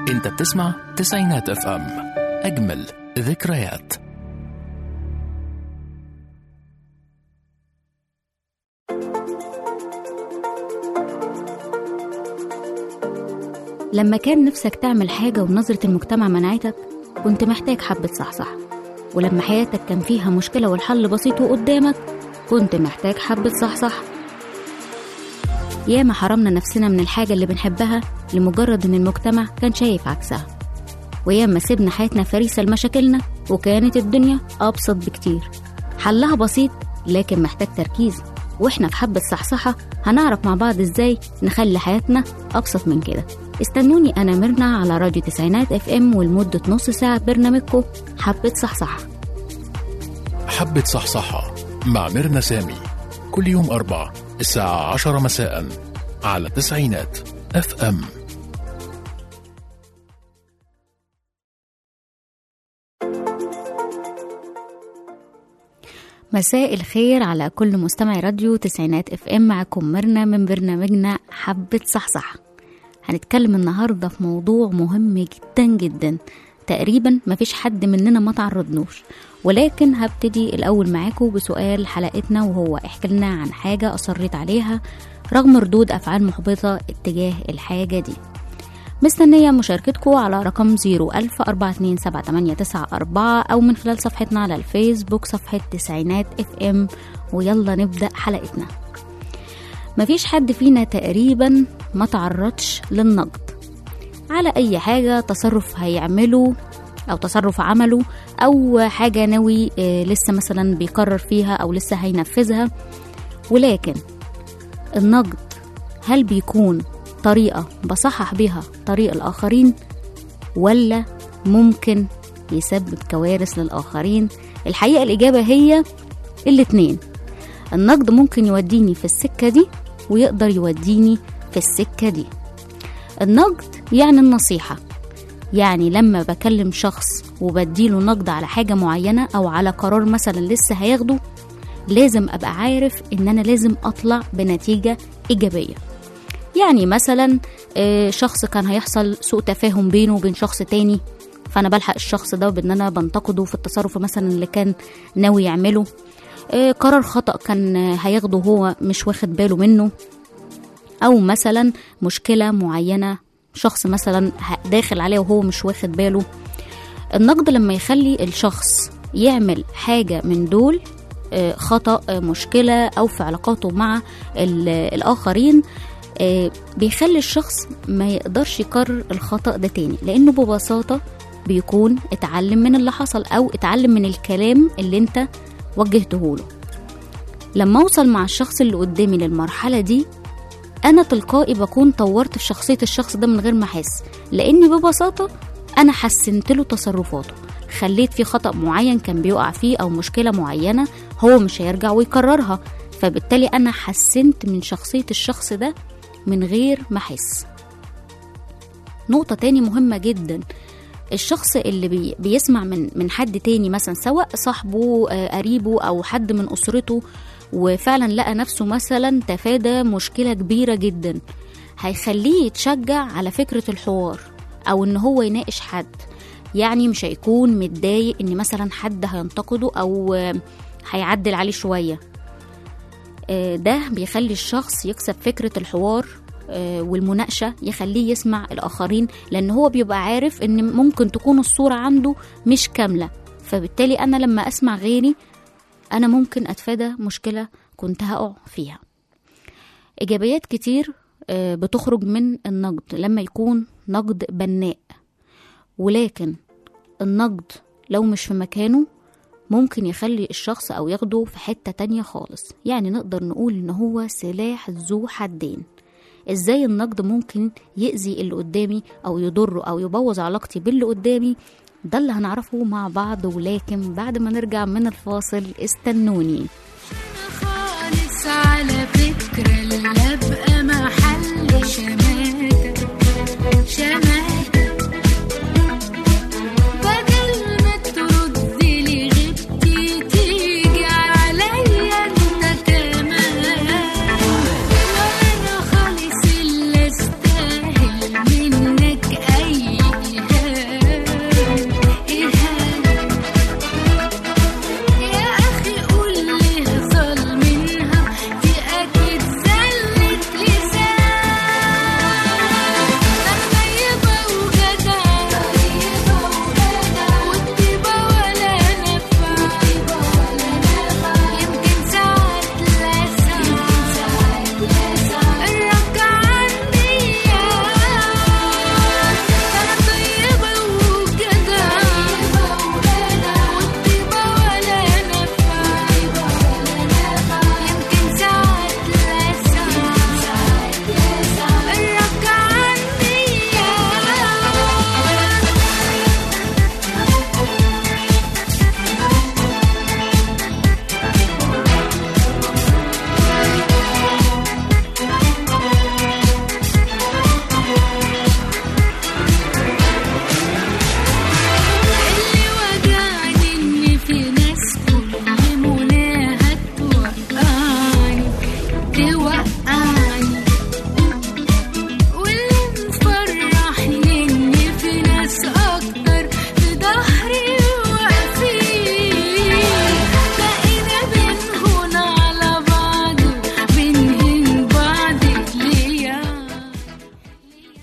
انت بتسمع تسعينات اف ام اجمل ذكريات لما كان نفسك تعمل حاجة ونظرة المجتمع منعتك كنت محتاج حبة صحصح ولما حياتك كان فيها مشكلة والحل بسيط وقدامك كنت محتاج حبة صحصح ياما حرمنا نفسنا من الحاجة اللي بنحبها لمجرد إن المجتمع كان شايف عكسها وياما سيبنا حياتنا فريسة لمشاكلنا وكانت الدنيا أبسط بكتير حلها بسيط لكن محتاج تركيز واحنا في حبة صحصحة هنعرف مع بعض ازاي نخلي حياتنا أبسط من كده استنوني أنا ميرنا على راديو تسعينات اف ام ولمدة نص ساعة برنامجكم حبة صحصحة حبة صحصحة مع ميرنا سامي كل يوم أربع الساعة عشرة مساء على تسعينات اف ام مساء الخير على كل مستمع راديو تسعينات اف ام معكم ميرنا من برنامجنا حبة صحصح هنتكلم النهاردة في موضوع مهم جدا جدا تقريبا مفيش حد مننا ما تعرضنوش ولكن هبتدي الأول معاكم بسؤال حلقتنا وهو احكي لنا عن حاجة أصريت عليها رغم ردود أفعال محبطة اتجاه الحاجة دي مستنية مشاركتكم على رقم 010427894 أو من خلال صفحتنا على الفيسبوك صفحة تسعينات اف ام ويلا نبدأ حلقتنا مفيش حد فينا تقريبا ما تعرضش للنقد على أي حاجة تصرف هيعمله أو تصرف عمله أو حاجة ناوي آه، لسه مثلا بيقرر فيها أو لسه هينفذها ولكن النقد هل بيكون طريقة بصحح بيها طريق الآخرين ولا ممكن يسبب كوارث للآخرين الحقيقة الإجابة هي الاتنين النقد ممكن يوديني في السكة دي ويقدر يوديني في السكة دي النقد يعني النصيحة يعني لما بكلم شخص وبديله نقد على حاجة معينة أو على قرار مثلا لسه هياخده لازم أبقى عارف إن أنا لازم أطلع بنتيجة إيجابية يعني مثلا آه، شخص كان هيحصل سوء تفاهم بينه وبين شخص تاني فأنا بلحق الشخص ده بإن أنا بنتقده في التصرف مثلا اللي كان ناوي يعمله آه، قرار خطأ كان آه، هياخده هو مش واخد باله منه أو مثلا مشكلة معينة شخص مثلا ه- داخل عليه وهو مش واخد باله النقد لما يخلي الشخص يعمل حاجة من دول آه، خطأ آه، مشكلة أو في علاقاته مع ال- الآخرين آه، بيخلي الشخص ما يقدرش يكرر الخطأ ده تاني لأنه ببساطة بيكون اتعلم من اللي حصل أو اتعلم من الكلام اللي انت وجهته له لما اوصل مع الشخص اللي قدامي للمرحلة دي انا تلقائي بكون طورت في شخصيه الشخص ده من غير ما احس لاني ببساطه انا حسنت له تصرفاته خليت فيه خطا معين كان بيقع فيه او مشكله معينه هو مش هيرجع ويكررها فبالتالي انا حسنت من شخصيه الشخص ده من غير ما احس نقطه تاني مهمه جدا الشخص اللي بي بيسمع من من حد تاني مثلا سواء صاحبه آه، قريبه او حد من اسرته وفعلا لقى نفسه مثلا تفادى مشكله كبيره جدا هيخليه يتشجع على فكره الحوار او ان هو يناقش حد يعني مش هيكون متضايق ان مثلا حد هينتقده او آه، هيعدل عليه شويه آه، ده بيخلي الشخص يكسب فكرة الحوار آه، والمناقشة يخليه يسمع الآخرين لأن هو بيبقى عارف إن ممكن تكون الصورة عنده مش كاملة فبالتالي أنا لما أسمع غيري أنا ممكن أتفادى مشكلة كنت هقع فيها إيجابيات كتير آه، بتخرج من النقد لما يكون نقد بناء ولكن النقد لو مش في مكانه ممكن يخلي الشخص أو ياخده في حتة تانية خالص يعني نقدر نقول إن هو سلاح ذو حدين إزاي النقد ممكن يأذي اللي قدامي أو يضره أو يبوظ علاقتي باللي قدامي ده اللي هنعرفه مع بعض ولكن بعد ما نرجع من الفاصل استنوني خالص على فكرة لا ابقى محل شماتة شماتة بدل ما ترد لي غبتي تيجي عليا انت كمان وانا خالص اللي استاهل منك اي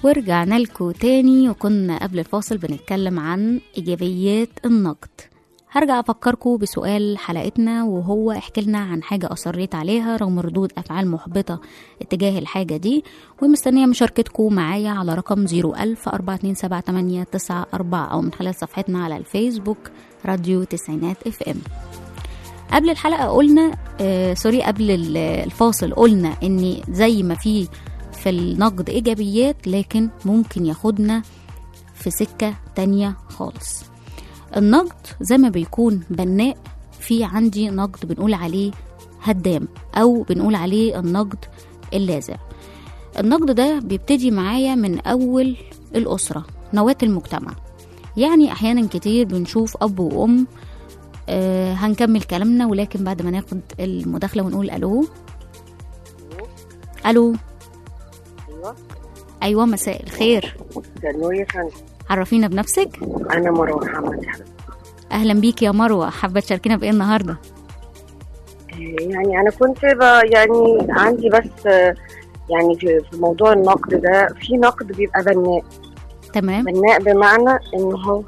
ورجعنا لكم تاني وكنا قبل الفاصل بنتكلم عن إيجابيات النقد هرجع أفكركم بسؤال حلقتنا وهو احكي لنا عن حاجة أصريت عليها رغم ردود أفعال محبطة اتجاه الحاجة دي ومستنية مشاركتكم معايا على رقم 01000 427 أو من خلال صفحتنا على الفيسبوك راديو تسعينات اف ام قبل الحلقة قلنا آه سوري قبل ال- الفاصل قلنا ان زي ما في في النقد ايجابيات لكن ممكن ياخدنا في سكة تانية خالص النقد زي ما بيكون بناء في عندي نقد بنقول عليه هدام او بنقول عليه النقد اللاذع النقد ده بيبتدي معايا من اول الاسره نواه المجتمع يعني احيانا كتير بنشوف اب وام آه هنكمل كلامنا ولكن بعد ما ناخد المداخله ونقول الو الو ايوه ايوه مساء الخير ده نور يا فندم عرفينا بنفسك انا مروه محمد يا حبيبتي اهلا بيك يا مروه حابه تشاركينا بايه النهارده يعني انا كنت ب- يعني عندي بس آه، يعني في في موضوع النقد ده في نقد بيبقى بناء تمام بناء بمعنى ان هو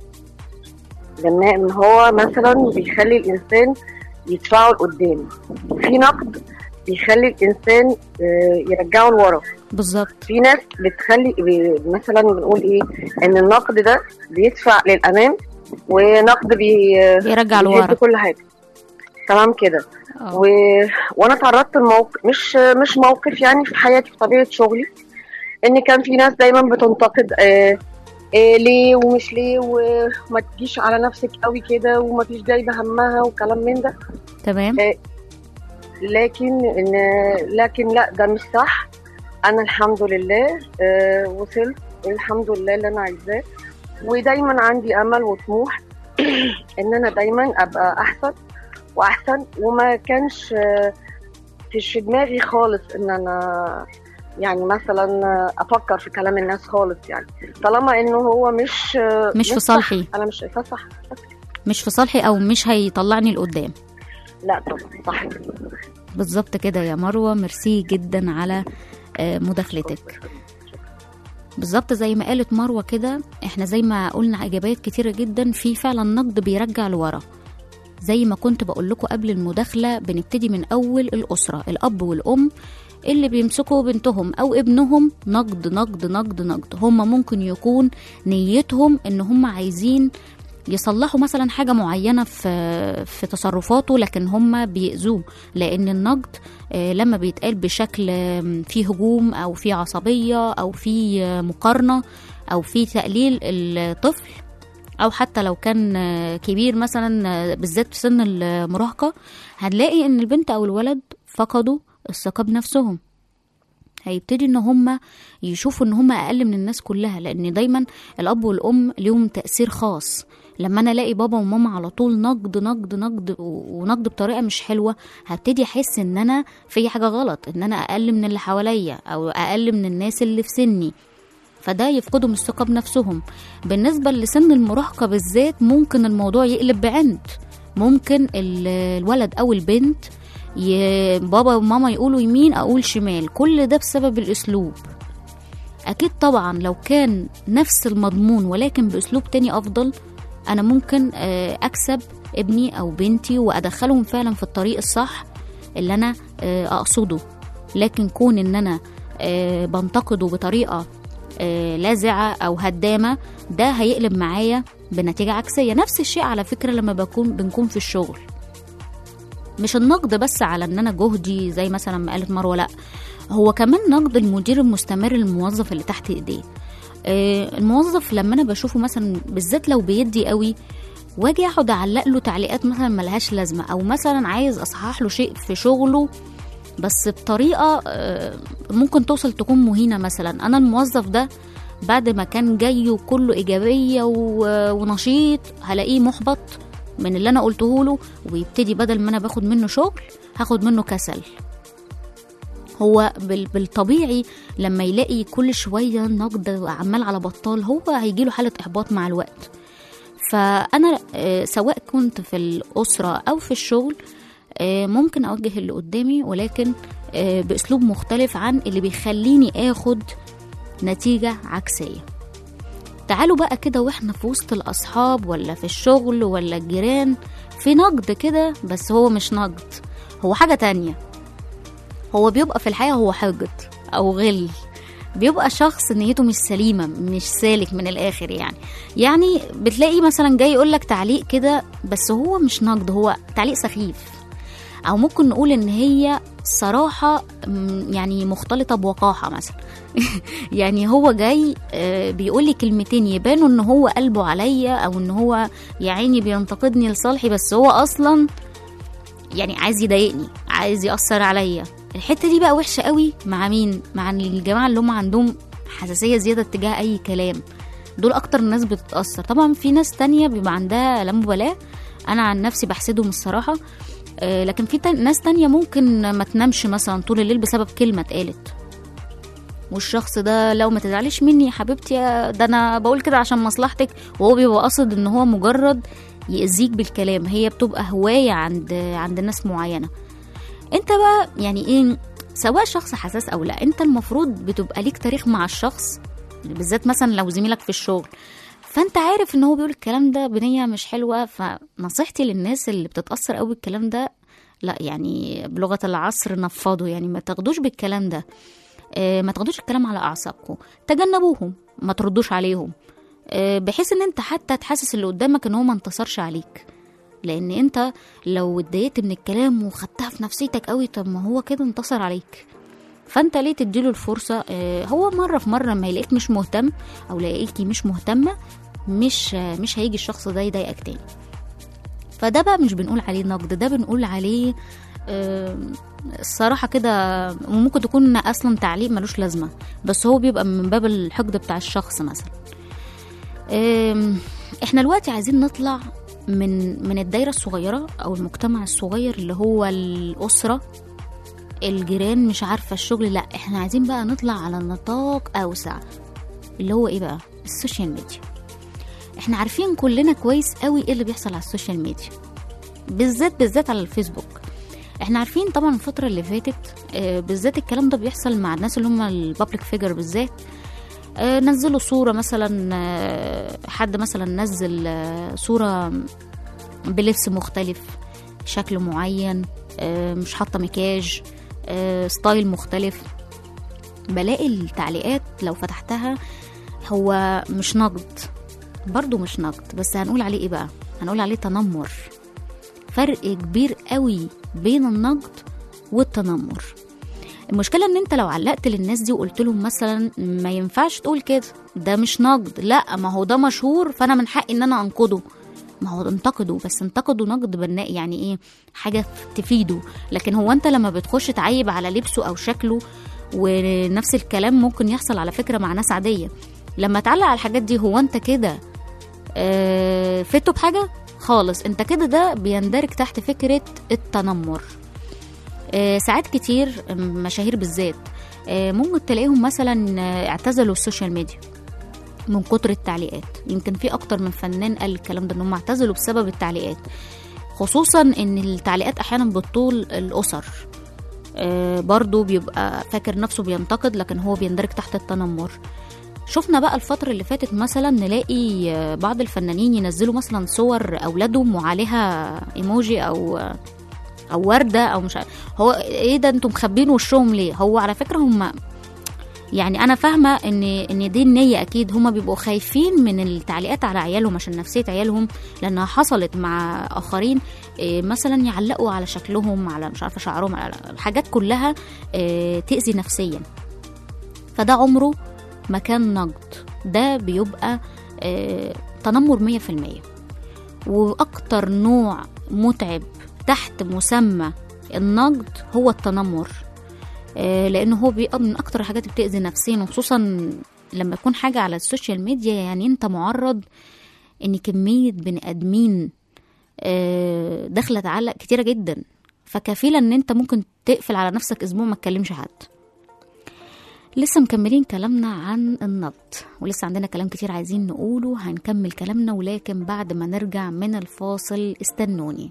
بناء ان هو مثلا بيخلي الانسان يدفعه لقدام وفي نقد بيخلي الانسان آه، يرجعه لورا بالظبط في ناس بتخلي بي- مثلا بنقول ايه ان النقد ده بيدفع للامام ونقد بي بيرجع بيهد لورا كل حاجه تمام كده آه. و... وانا تعرضت لموقف مش مش موقف يعني في حياتي في طبيعه شغلي ان كان في ناس دايما بتنتقد آه آه ليه ومش ليه وما تجيش على نفسك قوي كده وما فيش جايبه همها وكلام من ده تمام لكن إن لكن لا ده مش صح انا الحمد لله آه وصلت الحمد لله اللي انا عايزاه ودايما عندي امل وطموح ان انا دايما ابقى احسن واحسن وما كانش آه، فيش في دماغي خالص ان انا يعني مثلا افكر في كلام الناس خالص يعني طالما انه هو مش آه، مش في صح، صالحي. انا مش شايفاه صح مش في صالحي او مش هيطلعني لقدام لا طبعا صح بالظبط كده يا مروه ميرسي جدا على آه، مداخلتك بالظبط زي ما قالت مروه كده احنا زي ما قلنا اجابات كتيره جدا في فعلا نقد بيرجع لورا زي ما كنت بقول لكم قبل المداخله بنبتدي من اول الاسره الاب والام اللي بيمسكوا بنتهم او ابنهم نقد نقد نقد نقد هم ممكن يكون نيتهم ان هم عايزين يصلحوا مثلا حاجة معينة في في تصرفاته لكن هم بيأذوه لأن النقد آه، لما بيتقال بشكل آم، فيه هجوم أو فيه عصبية أو فيه آه، مقارنة أو فيه تقليل الطفل أو حتى لو كان آه، كبير مثلا آه، بالذات في سن المراهقة هنلاقي إن البنت أو الولد فقدوا الثقة بنفسهم هيبتدي ان هم يشوفوا ان هم اقل من الناس كلها لان دايما الاب والام ليهم تاثير خاص لما انا الاقي بابا وماما على طول نقد نقد نقد و- ونقد بطريقه مش حلوه هبتدي احس ان انا في حاجه غلط ان انا اقل من اللي حواليا او اقل من الناس اللي في سني فده يفقدهم الثقه بنفسهم بالنسبه لسن المراهقه بالذات ممكن الموضوع يقلب بعند ممكن ال- الولد او البنت ي... بابا وماما يقولوا يمين اقول شمال كل ده بسبب الاسلوب اكيد طبعا لو كان نفس المضمون ولكن باسلوب تاني افضل انا ممكن آه، اكسب ابني او بنتي وادخلهم فعلا في الطريق الصح اللي انا آه، اقصده لكن كون ان انا آه، بنتقده بطريقه آه، لاذعه او هدامه ده هيقلب معايا بنتيجه عكسيه نفس الشيء على فكره لما بكون بنكون في الشغل مش النقد بس على ان انا جهدي زي مثلا ما قالت مروه لا هو كمان نقد المدير المستمر للموظف اللي تحت ايديه آه، الموظف لما انا بشوفه مثلا بالذات لو بيدي قوي واجي اقعد اعلق له تعليقات مثلا ملهاش لازمه او مثلا عايز اصحح له شيء في شغله بس بطريقه آه، ممكن توصل تكون مهينه مثلا انا الموظف ده بعد ما كان جاي وكله ايجابيه و- ونشيط هلاقيه محبط من اللي انا قلته له ويبتدي بدل ما انا باخد منه شغل هاخد منه كسل هو بال- بالطبيعي لما يلاقي كل شويه نقد عمال على بطال هو هيجيله حاله احباط مع الوقت فانا آه، سواء كنت في الاسره او في الشغل آه، ممكن اوجه اللي قدامي ولكن آه، باسلوب مختلف عن اللي بيخليني اخد نتيجة عكسية تعالوا بقى كده واحنا في وسط الأصحاب ولا في الشغل ولا الجيران في نقد كده بس هو مش نقد هو حاجة تانية هو بيبقى في الحقيقة هو حقد أو غل بيبقى شخص نيته مش سليمة مش سالك من الآخر يعني يعني بتلاقي مثلا جاي يقولك تعليق كده بس هو مش نقد هو تعليق سخيف أو ممكن نقول إن هي صراحة م، يعني مختلطة بوقاحة مثلا يعني هو جاي آه، بيقول لي كلمتين يبانوا ان هو قلبه عليا او ان هو يا عيني بينتقدني لصالحي بس هو اصلا يعني عايز يضايقني عايز يأثر عليا الحتة دي بقى وحشة قوي مع مين مع الجماعة اللي هم عندهم حساسية زيادة تجاه أي كلام دول أكتر الناس بتتأثر طبعا في ناس تانية بيبقى عندها لا مبالاة أنا عن نفسي بحسدهم الصراحة آه، لكن في تان- ناس تانية ممكن ما تنامش مثلا طول الليل بسبب كلمة اتقالت والشخص ده لو ما تزعليش مني يا حبيبتي يا- ده انا بقول كده عشان مصلحتك وهو بيبقى قاصد ان هو مجرد يأذيك بالكلام هي بتبقى هواية عند عند ناس معينة انت بقى يعني ايه سواء شخص حساس او لا انت المفروض بتبقى ليك تاريخ مع الشخص بالذات مثلا لو زميلك في الشغل فانت عارف ان هو بيقول الكلام ده بنية مش حلوة فنصيحتي للناس اللي بتتأثر قوي بالكلام ده لا يعني بلغة العصر نفضوا يعني ما تاخدوش بالكلام ده آه، ما تاخدوش الكلام على اعصابكم تجنبوهم ما تردوش عليهم آه، بحيث ان انت حتى تحسس اللي قدامك ان هو ما انتصرش عليك لان انت لو اتضايقت من الكلام وخدتها في نفسيتك قوي طب ما هو كده انتصر عليك فانت ليه تديله الفرصه آه، هو مره في مره لما يلاقيك مش مهتم او يلاقيكي مش مهتمه مش آه، مش هيجي الشخص ده يضايقك تاني فده بقى مش بنقول عليه نقد ده بنقول عليه آه، الصراحة كده وممكن تكون أصلا تعليق ملوش لازمة بس هو بيبقى من باب الحقد بتاع الشخص مثلا آم، احنا دلوقتي عايزين نطلع من من الدايرة الصغيرة أو المجتمع الصغير اللي هو الأسرة الجيران مش عارفة الشغل لا احنا عايزين بقى نطلع على نطاق أوسع اللي هو ايه بقى السوشيال ميديا احنا عارفين كلنا كويس قوي ايه اللي بيحصل على السوشيال ميديا بالذات بالذات على الفيسبوك احنا عارفين طبعا الفترة اللي فاتت آه، بالذات الكلام ده بيحصل مع الناس اللي هم البابليك فيجر بالذات آه، نزلوا صورة مثلا آه، حد مثلا نزل آه، صورة بلبس مختلف شكل معين آه، مش حاطة مكياج آه، ستايل مختلف بلاقي التعليقات لو فتحتها هو مش نقد برضو مش نقد بس هنقول عليه ايه بقى هنقول عليه تنمر فرق كبير قوي بين النقد والتنمر المشكلة ان انت لو علقت للناس دي وقلت لهم مثلا ما ينفعش تقول كده ده مش نقد لا ما هو ده مشهور فانا من حقي ان انا انقده ما هو انتقده بس انتقده نقد بناء يعني ايه حاجة تفيده لكن هو انت لما بتخش تعيب على لبسه او شكله ونفس الكلام ممكن يحصل على فكرة مع ناس عادية لما تعلق على الحاجات دي هو انت كده آه، فته بحاجة خالص انت كده ده بيندرج تحت فكرة التنمر آه، ساعات كتير مشاهير بالذات آه، ممكن تلاقيهم مثلا آه، اعتزلوا السوشيال ميديا من كتر التعليقات يمكن في اكتر من فنان قال الكلام ده انهم اعتزلوا بسبب التعليقات خصوصا ان التعليقات احيانا بتطول الاسر آه، برضو بيبقى فاكر نفسه بينتقد لكن هو بيندرج تحت التنمر شفنا بقى الفترة اللي فاتت مثلا نلاقي آه، بعض الفنانين ينزلوا مثلا صور أولادهم وعليها ايموجي أو أو وردة أو مش عارف هو إيه ده أنتم مخبين وشهم ليه؟ هو على فكرة هم يعني أنا فاهمة إن إن دي النية أكيد هما بيبقوا خايفين من التعليقات على عيالهم عشان نفسية عيالهم لأنها حصلت مع آخرين إيه، مثلا يعلقوا على شكلهم على مش عارفة شعرهم على الحاجات كلها إيه، تأذي نفسيا فده عمره ما كان نقد ده بيبقى آه، تنمر مية في المية وأكتر نوع متعب تحت مسمى النقد هو التنمر آه، لأنه هو بيبقى من أكتر الحاجات اللي بتأذي نفسيا وخصوصا لما يكون حاجة على السوشيال ميديا يعني أنت معرض إن كمية بني آدمين آه، داخلة تعلق كتيرة جدا فكفيلة إن أنت ممكن تقفل على نفسك أسبوع ما تكلمش حد لسه مكملين كلامنا عن النقد ولسه عندنا كلام كتير عايزين نقوله هنكمل كلامنا ولكن بعد ما نرجع من الفاصل استنوني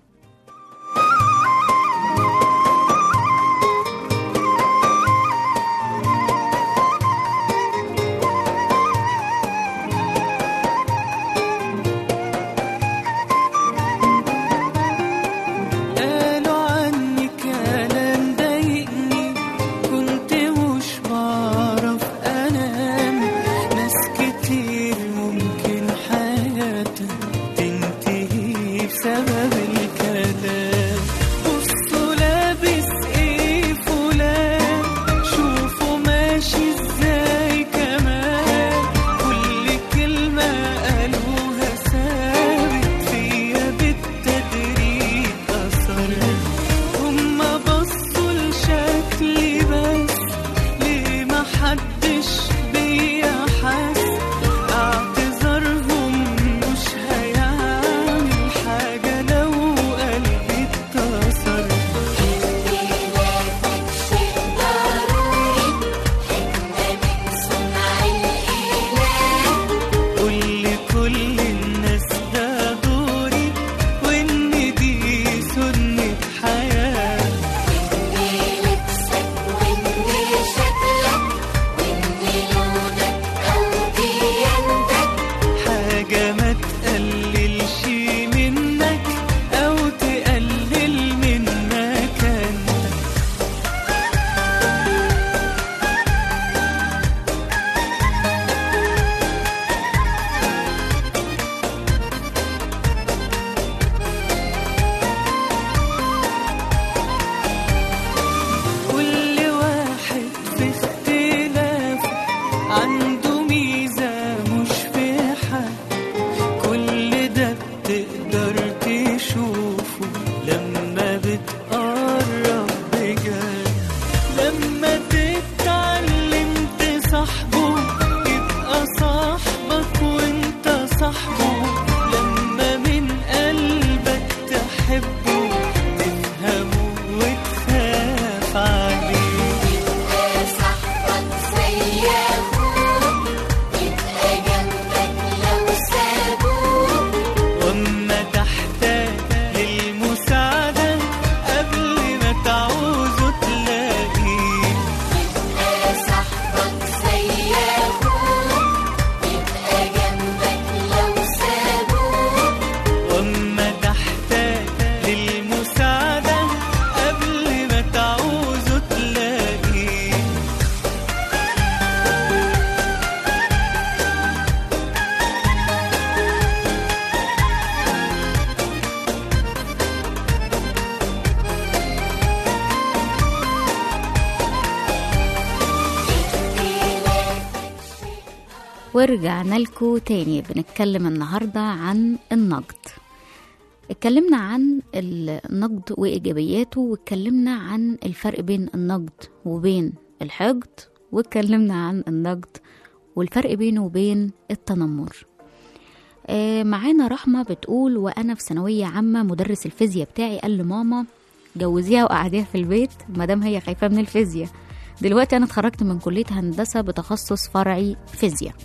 ورجعنا لكم تاني بنتكلم النهاردة عن النقد اتكلمنا عن النقد وإيجابياته واتكلمنا عن الفرق بين النقد وبين الحقد واتكلمنا عن النقد والفرق بينه وبين التنمر آه، معانا رحمة بتقول وأنا في ثانوية عامة مدرس الفيزياء بتاعي قال لماما جوزيها وقعديها في البيت مادام هي خايفة من الفيزياء دلوقتي أنا اتخرجت من كلية هندسة بتخصص فرعي فيزياء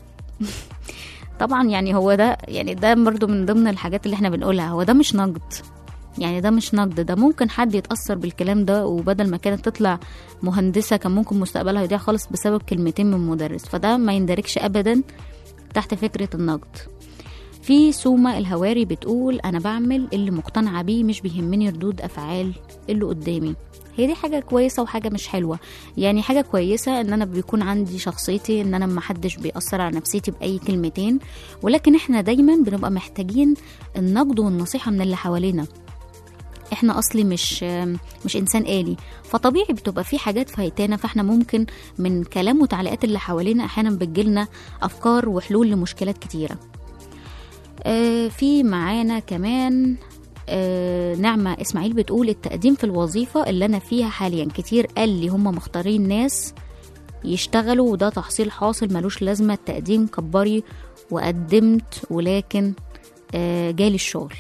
طبعا يعني هو ده يعني ده برضو من ضمن الحاجات اللي احنا بنقولها هو ده مش نقد يعني ده مش نقد ده ممكن حد يتأثر بالكلام ده وبدل ما كانت تطلع مهندسة كان ممكن مستقبلها يضيع خالص بسبب كلمتين من مدرس فده ما يندركش أبدا تحت فكرة النقد في سومة الهواري بتقول أنا بعمل اللي مقتنعة بيه مش بيهمني ردود أفعال اللي قدامي هي دي حاجة كويسة وحاجة مش حلوة يعني حاجة كويسة ان انا بيكون عندي شخصيتي ان انا محدش بيأثر على نفسيتي بأي كلمتين ولكن احنا دايما بنبقى محتاجين النقد والنصيحة من اللي حوالينا احنا اصلي مش مش انسان آلي فطبيعي بتبقى في حاجات فايتانا فاحنا ممكن من كلام وتعليقات اللي حوالينا احيانا بتجيلنا افكار وحلول لمشكلات كتيره آه، في معانا كمان آه، نعمة إسماعيل بتقول التقديم في الوظيفة اللي أنا فيها حاليا كتير قال لي هم مختارين ناس يشتغلوا وده تحصيل حاصل ملوش لازمة التقديم كبري وقدمت ولكن آه، جالي الشغل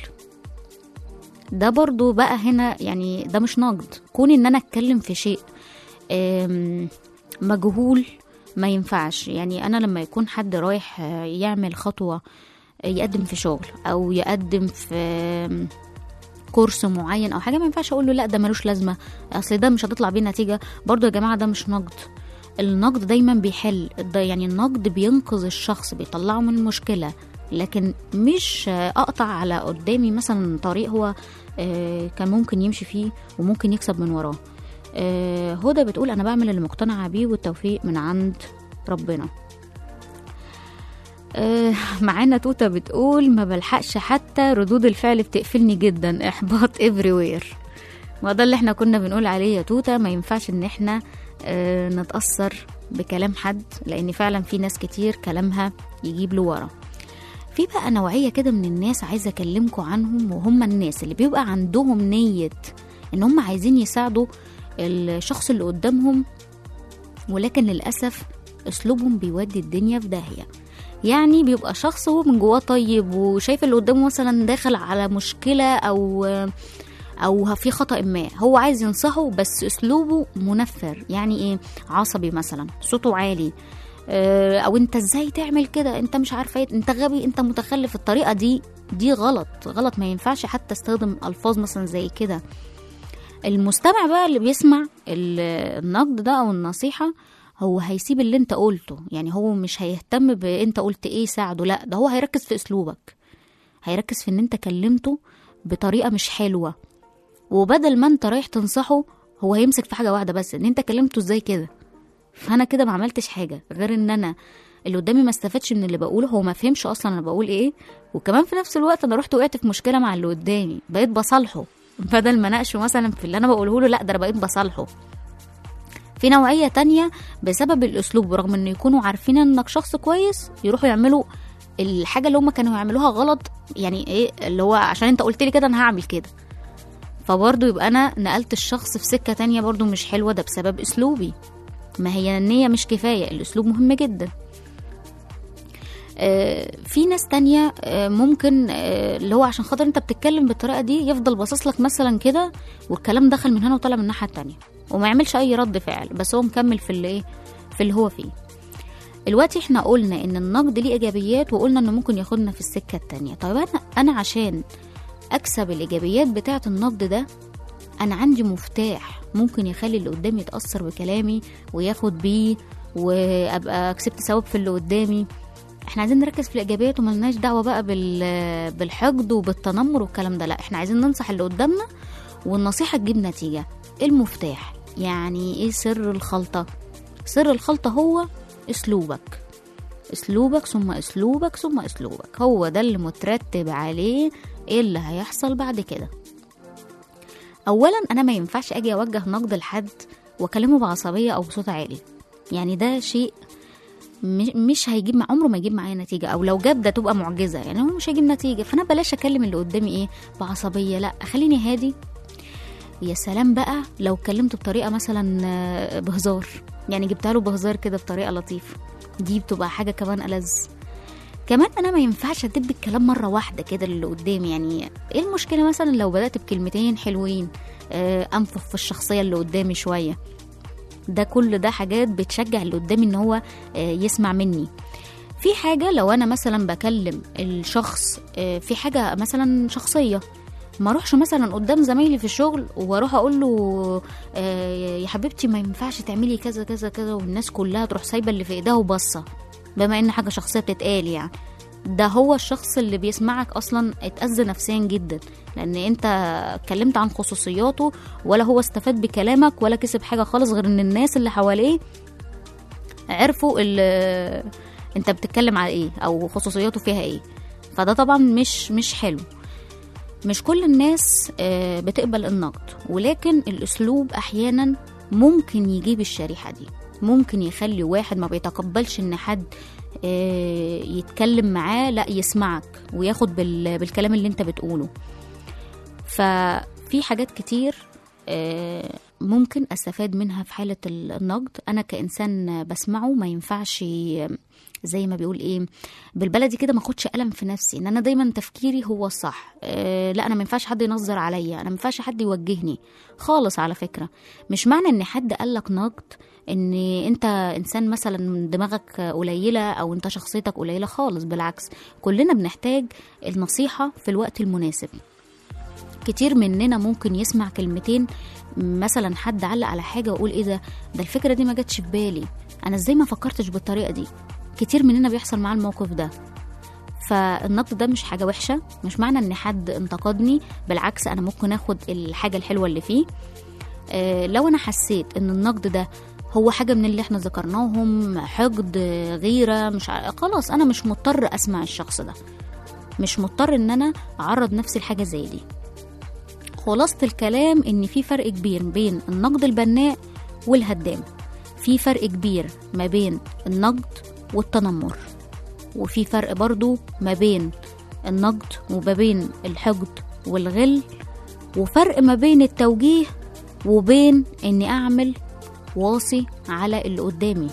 ده برضو بقى هنا يعني ده مش نقد كون ان انا اتكلم في شيء آم، مجهول ما ينفعش يعني انا لما يكون حد رايح آه، يعمل خطوة يقدم في شغل او يقدم في آم، كورس معين او حاجه ما ينفعش اقول له لا ده ملوش لازمه اصل ده مش هتطلع بيه نتيجه برضو يا جماعه ده مش نقد النقد دايما بيحل ده يعني النقد بينقذ الشخص بيطلعه من المشكله لكن مش آه، اقطع على قدامي مثلا طريق هو آه، كان ممكن يمشي فيه وممكن يكسب من وراه آه، هدى بتقول انا بعمل اللي مقتنعه بيه والتوفيق من عند ربنا آه، معانا توته بتقول ما بلحقش حتى ردود الفعل بتقفلني جدا احباط everywhere ما ده اللي احنا كنا بنقول عليه يا توته ما ينفعش ان احنا آه، نتأثر بكلام حد لان فعلا في ناس كتير كلامها يجيب لورا في بقى نوعية كده من الناس عايزة أكلمكم عنهم وهم الناس اللي بيبقى عندهم نية إن هم عايزين يساعدوا الشخص اللي قدامهم ولكن للأسف أسلوبهم بيودي الدنيا في داهية يعني بيبقى شخص هو من جواه طيب وشايف اللي قدامه مثلا داخل على مشكلة أو أو في خطأ ما هو عايز ينصحه بس أسلوبه منفر يعني إيه عصبي مثلا صوته عالي آه، او انت ازاي تعمل كده انت مش عارفه ايه انت غبي انت متخلف الطريقه دي دي غلط غلط ما ينفعش حتى استخدم الفاظ مثلا زي كده المستمع بقى اللي بيسمع ال- النقد ده او النصيحه هو هيسيب اللي انت قلته يعني هو مش هيهتم بانت قلت ايه ساعده لا ده هو هيركز في اسلوبك هيركز في ان انت كلمته بطريقه مش حلوه وبدل ما انت رايح تنصحه هو هيمسك في حاجه واحده بس ان انت كلمته ازاي كده فانا كده ما عملتش حاجه غير ان انا اللي قدامي ما استفادش من اللي بقوله هو ما فهمش اصلا انا بقول ايه وكمان في نفس الوقت انا رحت وقعت في مشكله مع اللي قدامي بقيت بصالحه بدل ما ناقشه مثلا في اللي انا بقوله له لا ده انا بقيت بصالحه في نوعيه تانية بسبب الاسلوب رغم انه يكونوا عارفين انك شخص كويس يروحوا يعملوا الحاجه اللي هم كانوا يعملوها غلط يعني ايه اللي هو عشان انت قلت لي كده انا هعمل كده فبرضه يبقى انا نقلت الشخص في سكه تانية برضه مش حلوه ده بسبب اسلوبي ما هي النية مش كفاية الأسلوب مهم جدا آه، في ناس تانية آه، ممكن آه، اللي هو عشان خاطر انت بتتكلم بالطريقة دي يفضل باصص لك مثلا كده والكلام دخل من هنا وطلع من الناحية التانية وما يعملش أي رد فعل بس هو مكمل في اللي ايه في اللي هو فيه دلوقتي احنا قلنا ان النقد ليه ايجابيات وقلنا انه ممكن ياخدنا في السكة التانية طيب انا انا عشان اكسب الايجابيات بتاعة النقد ده انا عندي مفتاح ممكن يخلي اللي قدامي يتاثر بكلامي وياخد بيه وابقى كسبت ثواب في اللي قدامي احنا عايزين نركز في الايجابيات وملناش دعوه بقى بال بالحقد وبالتنمر والكلام ده لا احنا عايزين ننصح اللي قدامنا والنصيحه تجيب نتيجه المفتاح يعني ايه سر الخلطه سر الخلطه هو اسلوبك اسلوبك ثم اسلوبك ثم اسلوبك هو ده اللي مترتب عليه ايه اللي هيحصل بعد كده اولا انا ما ينفعش اجي اوجه نقد لحد واكلمه بعصبيه او بصوت عالي يعني ده شيء م- مش هيجيب مع عمره ما يجيب معايا نتيجه او لو جاب ده تبقى معجزه يعني هو مش هيجيب نتيجه فانا بلاش اكلم اللي قدامي ايه بعصبيه لا خليني هادي يا سلام بقى لو اتكلمت بطريقه مثلا آه، بهزار يعني جبتها له بهزار كده بطريقه لطيفه دي بتبقى حاجه كمان ألذ كمان انا ما ينفعش ادب الكلام مره واحده كده اللي قدامي يعني ايه المشكله مثلا لو بدات بكلمتين حلوين آه، انفخ في الشخصيه اللي قدامي شويه ده كل ده حاجات بتشجع اللي قدامي ان هو آه، يسمع مني في حاجه لو انا مثلا بكلم الشخص آه، في حاجه مثلا شخصيه ما اروحش مثلا قدام زمايلي في الشغل واروح اقول له آه، يا حبيبتي ما ينفعش تعملي كذا كذا كذا والناس كلها تروح سايبه اللي في ايديها وبصه بما ان حاجه شخصيه بتتقال يعني ده هو الشخص اللي بيسمعك اصلا اتاذى نفسيا جدا لان انت اتكلمت عن خصوصياته ولا هو استفاد بكلامك ولا كسب حاجه خالص غير ان الناس اللي حواليه عرفوا ال- انت بتتكلم على ايه او خصوصياته فيها ايه فده طبعا مش مش حلو مش كل الناس آه، بتقبل النقد ولكن الاسلوب احيانا ممكن يجيب الشريحه دي ممكن يخلي واحد ما بيتقبلش ان حد آه، يتكلم معاه لا يسمعك وياخد بال- بالكلام اللي انت بتقوله ففي حاجات كتير آه، ممكن استفاد منها في حاله النقد انا كانسان بسمعه ما ينفعش زي ما بيقول ايه بالبلدي كده ما اخدش قلم في نفسي ان انا دايما تفكيري هو الصح أه لا انا ما ينفعش حد ينظر عليا انا ما ينفعش حد يوجهني خالص على فكره مش معنى ان حد قال لك نقد ان انت انسان مثلا دماغك قليله او انت شخصيتك قليله خالص بالعكس كلنا بنحتاج النصيحه في الوقت المناسب كتير مننا ممكن يسمع كلمتين مثلا حد علق على حاجه ويقول ايه ده ده الفكره دي ما جاتش في بالي انا ازاي ما فكرتش بالطريقه دي كتير مننا بيحصل معاه الموقف ده فالنقد ده مش حاجه وحشه مش معنى ان حد انتقدني بالعكس انا ممكن اخد الحاجه الحلوه اللي فيه آه، لو انا حسيت ان النقد ده هو حاجه من اللي احنا ذكرناهم حقد آه، غيره مش ع... خلاص انا مش مضطر اسمع الشخص ده مش مضطر ان انا اعرض نفسي لحاجه زي دي خلاصة الكلام ان في فرق كبير بين النقد البناء والهدام في فرق كبير ما بين النقد والتنمر وفي فرق برضو ما بين النقد وما بين الحقد والغل وفرق ما بين التوجيه وبين اني اعمل واصي على اللي قدامي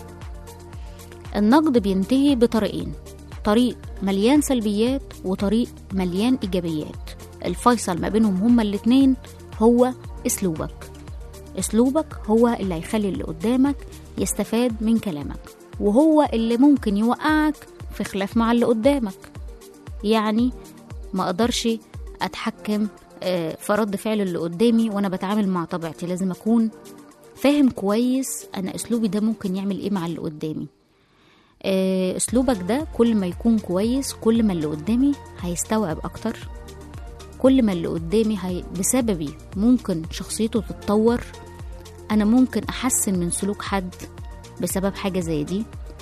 النقد بينتهي بطريقين طريق مليان سلبيات وطريق مليان ايجابيات الفيصل ما بينهم هما الاتنين هو اسلوبك اسلوبك هو اللي هيخلي اللي قدامك يستفاد من كلامك وهو اللي ممكن يوقعك في خلاف مع اللي قدامك يعني ما اقدرش اتحكم آه، في رد فعل اللي قدامي وانا بتعامل مع طبيعتي لازم اكون فاهم كويس انا اسلوبي ده ممكن يعمل ايه مع اللي قدامي آه، اسلوبك ده كل ما يكون كويس كل ما اللي قدامي هيستوعب اكتر كل ما اللي قدامي هي بسببي ممكن شخصيته تتطور انا ممكن احسن من سلوك حد بسبب حاجه زي دي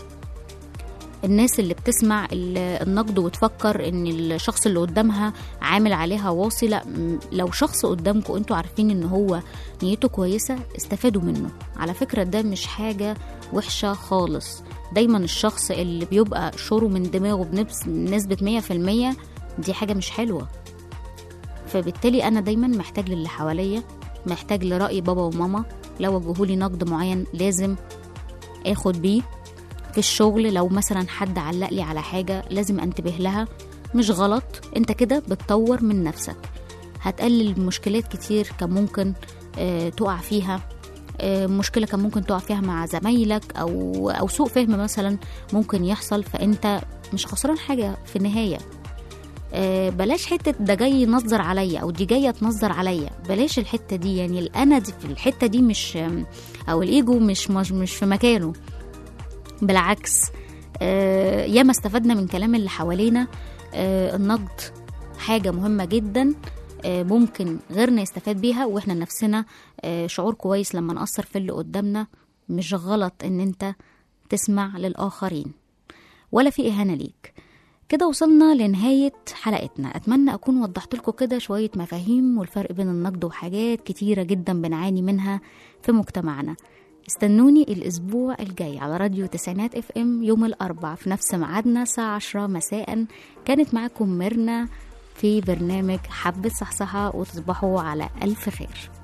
الناس اللي بتسمع ال- النقد وتفكر ان الشخص اللي قدامها عامل عليها واصي لا م- لو شخص قدامكم انتوا عارفين ان هو نيته كويسه استفادوا منه على فكره ده مش حاجه وحشه خالص دايما الشخص اللي بيبقى شوره من دماغه بنفس- بنسبه 100% دي حاجه مش حلوه فبالتالي انا دايما محتاج للي حواليا محتاج لرأي بابا وماما لو وجهولي نقد معين لازم اخد بيه في الشغل لو مثلا حد علق لي على حاجة لازم انتبه لها مش غلط انت كده بتطور من نفسك هتقلل مشكلات كتير كان ممكن آه، تقع فيها آه، مشكلة كان ممكن تقع فيها مع زمايلك أو أو سوء فهم مثلا ممكن يحصل فأنت مش خسران حاجة في النهاية آه، بلاش حته ده جاي ينظر عليا او دي جايه تنظر عليا بلاش الحته دي يعني الانا دي في الحته دي مش او الايجو مش مش, مش في مكانه بالعكس آه، ياما استفدنا من كلام اللي حوالينا آه، النقد حاجه مهمه جدا آه، ممكن غيرنا يستفاد بيها واحنا نفسنا آه، شعور كويس لما نأثر في اللي قدامنا مش غلط ان انت تسمع للآخرين ولا في إهانة ليك كده وصلنا لنهاية حلقتنا أتمنى أكون وضحت لكم كده شوية مفاهيم والفرق بين النقد وحاجات كتيرة جدا بنعاني منها في مجتمعنا استنوني الأسبوع الجاي على راديو تسعينات اف ام يوم الأربع في نفس ميعادنا الساعة 10 مساء كانت معكم ميرنا في برنامج حبة صحصحة وتصبحوا على ألف خير